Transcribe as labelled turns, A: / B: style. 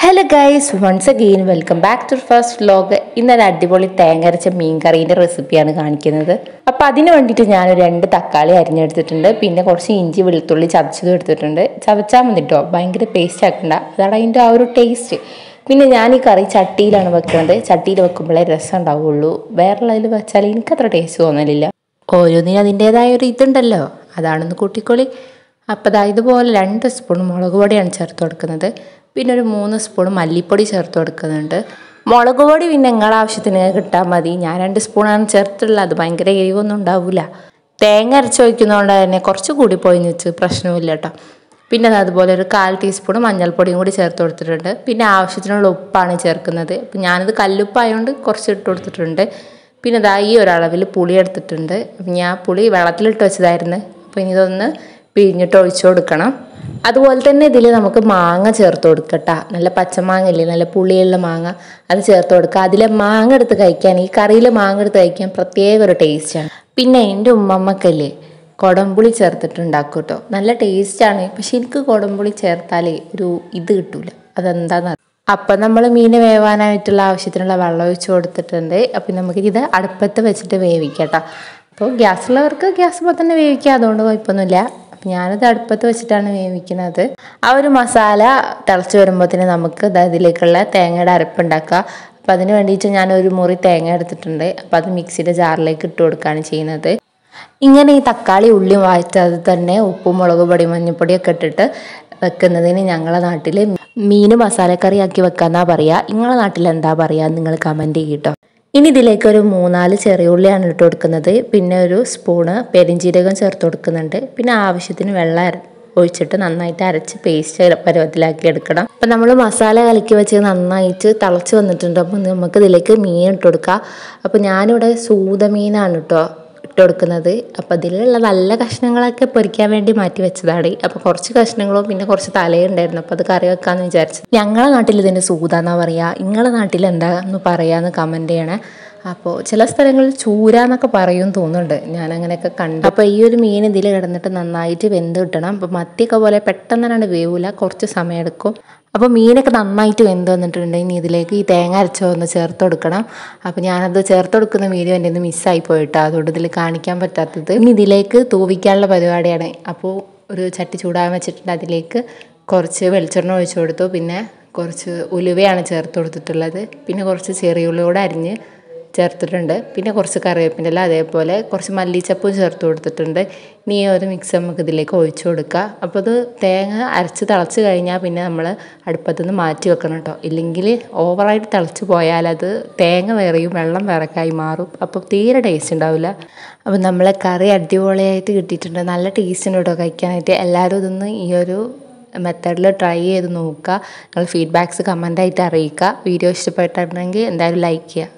A: hello guys once again welcome back to first vlog ഇന്നൊരു അടിപൊളി തേങ്ങ അരച്ച മീൻ കറീൻ്റെ റെസിപ്പിയാണ് കാണിക്കുന്നത് അപ്പോൾ അതിന് വേണ്ടിയിട്ട് ഞാൻ രണ്ട് തക്കാളി അരിഞ്ഞെടുത്തിട്ടുണ്ട് പിന്നെ കുറച്ച് ഇഞ്ചി വെളുത്തുള്ളി ചതച്ചതും എടുത്തിട്ടുണ്ട് ചതച്ചാൽ മതി കേട്ടോ ഭയങ്കര പേസ്റ്റ് ആക്കണ്ട അതാണ് അതിൻ്റെ ആ ഒരു ടേസ്റ്റ് പിന്നെ ഞാൻ ഈ കറി ചട്ടിയിലാണ് വെക്കുന്നത് ചട്ടിയിൽ വെക്കുമ്പോഴേ രസം ഉണ്ടാവുള്ളൂ വേറെ വെച്ചാൽ എനിക്കത്ര ടേസ്റ്റ് തോന്നലില്ല ഓരോന്നിനും അതിൻ്റേതായ ഒരു ഇതുണ്ടല്ലോ അതാണെന്ന് കൂട്ടിക്കോളി അപ്പോൾ ദാ ഇതുപോലെ രണ്ട് സ്പൂൺ മുളക് പൊടിയാണ് ചേർത്ത് കൊടുക്കുന്നത് പിന്നെ ഒരു മൂന്ന് സ്പൂൺ മല്ലിപ്പൊടി ചേർത്ത് കൊടുക്കുന്നുണ്ട് മുളക് പൊടി പിന്നെ നിങ്ങളുടെ ആവശ്യത്തിന് കിട്ടാൽ മതി ഞാൻ രണ്ട് സ്പൂണാണ് ചേർത്തുള്ളത് അത് ഭയങ്കര എരിവൊന്നും ഉണ്ടാവില്ല തേങ്ങ അരച്ച് വയ്ക്കുന്നതുകൊണ്ട് തന്നെ കുറച്ച് കൂടി പോയിന്ന് വെച്ച് പ്രശ്നമില്ല കേട്ടോ പിന്നെ അത് അതുപോലെ ഒരു കാൽ ടീസ്പൂൺ മഞ്ഞൾപ്പൊടിയും കൂടി ചേർത്ത് കൊടുത്തിട്ടുണ്ട് പിന്നെ ആവശ്യത്തിനുള്ള ഉപ്പാണ് ചേർക്കുന്നത് അപ്പം ഞാനത് കല്ലുപ്പായതുകൊണ്ട് കുറച്ച് ഇട്ട് കൊടുത്തിട്ടുണ്ട് പിന്നെ ഇതാ ഈ ഒരളവിൽ പുളി എടുത്തിട്ടുണ്ട് അപ്പം ഞാൻ പുളി വെള്ളത്തിലിട്ട് വെച്ചതായിരുന്നു അപ്പോൾ ഇനി ഇതൊന്ന് പിഴിഞ്ഞിട്ട് ഒഴിച്ചു കൊടുക്കണം അതുപോലെ തന്നെ ഇതിൽ നമുക്ക് മാങ്ങ ചേർത്ത് കൊടുക്കട്ട നല്ല പച്ചമാങ്ങ ഇല്ലേ നല്ല പുളിയുള്ള മാങ്ങ അത് ചേർത്ത് കൊടുക്കുക അതിലെ മാങ്ങ എടുത്ത് കഴിക്കാൻ ഈ കറിയിൽ മാങ്ങ എടുത്ത് കഴിക്കാൻ പ്രത്യേക ഒരു ടേസ്റ്റാണ് പിന്നെ എൻ്റെ ഉമ്മമ്മക്കല്ലേ കുടംപുളി ചേർത്തിട്ടുണ്ടാക്കും കേട്ടോ നല്ല ടേസ്റ്റാണ് പക്ഷെ എനിക്ക് കുടംപുളി ചേർത്താലേ ഒരു ഇത് കിട്ടൂല അതെന്താന്ന് അപ്പം നമ്മൾ മീൻ വേവാനായിട്ടുള്ള ആവശ്യത്തിനുള്ള വെള്ളം ഒഴിച്ച് കൊടുത്തിട്ടുണ്ട് അപ്പം നമുക്ക് ഇത് അടുപ്പത്ത് വെച്ചിട്ട് വേവിക്കട്ടോ അപ്പോൾ ഗ്യാസുള്ളവർക്ക് ഗ്യാസ് തന്നെ വേവിക്കാം അതുകൊണ്ട് കുഴപ്പമൊന്നുമില്ല അപ്പം ഞാനത് അടുപ്പത്ത് വെച്ചിട്ടാണ് വേവിക്കുന്നത് ആ ഒരു മസാല തിളച്ച് വരുമ്പോഴത്തേന് നമുക്ക് ദാ ഇതിലേക്കുള്ള തേങ്ങയുടെ അരപ്പുണ്ടാക്കുക അപ്പം അതിന് വേണ്ടിയിട്ട് ഞാനൊരു മുറി തേങ്ങ എടുത്തിട്ടുണ്ട് അപ്പം അത് മിക്സിയുടെ ജാറിലേക്ക് ഇട്ട് കൊടുക്കുകയാണ് ചെയ്യുന്നത് ഇങ്ങനെ ഈ തക്കാളി ഉള്ളി വായിച്ചത് തന്നെ ഉപ്പും മുളക് പൊടി മഞ്ഞൾപ്പൊടിയൊക്കെ ഇട്ടിട്ട് വെക്കുന്നതിന് ഞങ്ങളെ നാട്ടിൽ മീൻ മസാലക്കറിയാക്കി വെക്കാന്നാ പറയുക നിങ്ങളെ നാട്ടിൽ എന്താ പറയുക നിങ്ങൾ കമൻറ്റ് ചെയ്യട്ടോ ഇനി ഇതിലേക്ക് ഒരു മൂന്നാല് ചെറിയ ഉള്ളിയാണ് ഇട്ട് കൊടുക്കുന്നത് പിന്നെ ഒരു സ്പൂണ് പെരിഞ്ചീരകം ചേർത്ത് കൊടുക്കുന്നുണ്ട് പിന്നെ ആവശ്യത്തിന് വെള്ളം അര ഒഴിച്ചിട്ട് നന്നായിട്ട് അരച്ച് പേസ്റ്റ് പരുവത്തിലാക്കി എടുക്കണം അപ്പം നമ്മൾ മസാല കലക്കി വെച്ച് നന്നായിട്ട് തിളച്ച് വന്നിട്ടുണ്ട് അപ്പം നമുക്ക് ഇതിലേക്ക് മീൻ ഇട്ട് കൊടുക്കാം അപ്പോൾ ഞാനിവിടെ സൂതമീനാണ് കേട്ടോ ഇട്ട് കൊടുക്കുന്നത് അപ്പോൾ ഇതിലുള്ള നല്ല കഷ്ണങ്ങളൊക്കെ പൊരിക്കാൻ വേണ്ടി മാറ്റി വെച്ചതാണ് അപ്പോൾ കുറച്ച് കഷ്ണങ്ങളും പിന്നെ കുറച്ച് തലയുണ്ടായിരുന്നു അപ്പോൾ അത് കറി വെക്കാമെന്ന് വിചാരിച്ചു ഞങ്ങളെ നാട്ടിൽ ഇതിൻ്റെ സൂതാന്നാ പറയുക നിങ്ങളെ നാട്ടിൽ എന്താന്ന് പറയാമെന്ന് കമൻറ്റ് ചെയ്യണേ അപ്പോൾ ചില സ്ഥലങ്ങളിൽ ചൂര എന്നൊക്കെ പറയും തോന്നുന്നുണ്ട് ഞാൻ അങ്ങനെയൊക്കെ കണ്ടു അപ്പോൾ ഈ ഒരു മീൻ ഇതിൽ കിടന്നിട്ട് നന്നായിട്ട് വെന്ത് കിട്ടണം അപ്പോൾ മത്തിയൊക്കെ പോലെ പെട്ടെന്ന് തന്നെ വേവില്ല കുറച്ച് സമയം എടുക്കും അപ്പോൾ മീനൊക്കെ നന്നായിട്ട് വെന്ത് വന്നിട്ടുണ്ടെങ്കിൽ ഇതിലേക്ക് ഈ തേങ്ങ അരച്ച ഒന്ന് ചേർത്ത് കൊടുക്കണം അപ്പോൾ ഞാനത് ചേർത്ത് കൊടുക്കുന്ന വീഡിയോ എൻ്റെ ഒന്ന് മിസ്സായി പോയിട്ടോ അതുകൊണ്ട് ഇതിൽ കാണിക്കാൻ പറ്റാത്തത് ഇനി ഇതിലേക്ക് തൂവിക്കാനുള്ള പരിപാടിയാണ് അപ്പോൾ ഒരു ചട്ടി ചൂടാൻ വെച്ചിട്ടുണ്ട് അതിലേക്ക് കുറച്ച് വെളിച്ചെണ്ണ ഒഴിച്ചു കൊടുത്തു പിന്നെ കുറച്ച് ഉലുവയാണ് ചേർത്ത് കൊടുത്തിട്ടുള്ളത് പിന്നെ കുറച്ച് ചെറിയ ഉള്ളി കൂടെ അരിഞ്ഞ് ചേർത്തിട്ടുണ്ട് പിന്നെ കുറച്ച് കറിവേപ്പിൻ്റെ ഇല അതേപോലെ കുറച്ച് മല്ലിച്ചപ്പും ചേർത്ത് കൊടുത്തിട്ടുണ്ട് ഇനി ഈ ഒരു മിക്സ് നമുക്ക് ഇതിലേക്ക് ഒഴിച്ചു കൊടുക്കുക അപ്പോൾ അത് തേങ്ങ അരച്ച് തിളച്ച് കഴിഞ്ഞാൽ പിന്നെ നമ്മൾ അടുപ്പത്തു നിന്ന് മാറ്റി വെക്കണം കേട്ടോ ഇല്ലെങ്കിൽ ഓവറായിട്ട് തിളച്ച് പോയാൽ അത് തേങ്ങ വേറെയും വെള്ളം വേറെക്കായി മാറും അപ്പോൾ തീരെ ടേസ്റ്റ് ഉണ്ടാവില്ല അപ്പോൾ നമ്മളെ കറി അടിപൊളിയായിട്ട് കിട്ടിയിട്ടുണ്ട് നല്ല ടേസ്റ്റ് ഉണ്ട് കേട്ടോ കഴിക്കാനായിട്ട് എല്ലാവരും ഇതൊന്ന് ഈ ഒരു മെത്തേഡിൽ ട്രൈ ചെയ്ത് നോക്കുക നിങ്ങൾ ഫീഡ്ബാക്ക്സ് കമൻ്റായിട്ട് അറിയിക്കുക വീഡിയോ ഇഷ്ടപ്പെട്ടിട്ടുണ്ടെങ്കിൽ എന്തായാലും ലൈക്ക് ചെയ്യുക